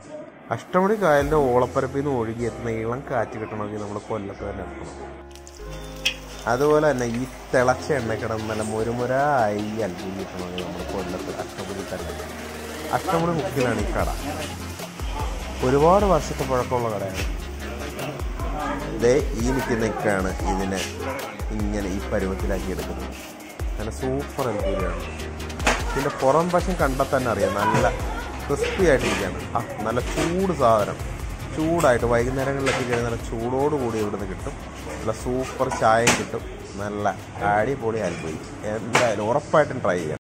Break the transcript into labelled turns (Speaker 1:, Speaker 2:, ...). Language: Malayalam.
Speaker 1: അഷ്ടമണി കായലിൻ്റെ ഓളപ്പരപ്പിൽ നിന്ന് ഒഴുകി എത്തുന്ന ഇളം കാറ്റ് കിട്ടണമെങ്കിൽ നമ്മൾ കൊല്ലത്ത് തന്നെ എത്തണം അതുപോലെ തന്നെ ഈ തിളച്ച എണ്ണ കിടന്ന് നല്ല മുരുമുരായി അൽഗി കിട്ടണമെങ്കിൽ നമ്മൾ കൊല്ലത്ത് അഷ്ടമുടി തന്നെ അഷ്ടമുടി മുക്കിലാണ് ഈ കട ഒരുപാട് വർഷത്തെ പഴക്കമുള്ള കടയാണ് ദേ ഈ നിൽക്കുന്ന ഇക്കാണ് ഇതിനെ ഇങ്ങനെ ഈ പരുവത്തിലാക്കി എടുക്കുന്നത് നല്ല സൂപ്പർ അൽക്കൂരിയാണ് ഇതിൻ്റെ പുറം വശം കണ്ടാൽ തന്നെ അറിയാം നല്ല ക്രിസ്പി ആയിട്ടിരിക്കുകയാണ് ആ നല്ല ചൂട് സാധനം ചൂടായിട്ട് വൈകുന്നേരങ്ങളിലൊക്കെ കഴിഞ്ഞാൽ നല്ല ചൂടോട് കൂടി ഇവിടുന്ന് കിട്ടും നല്ല സൂപ്പർ ചായയും കിട്ടും നല്ല അടിപൊളി അനുഭവി എന്തായാലും ഉറപ്പായിട്ടും ട്രൈ ചെയ്യാം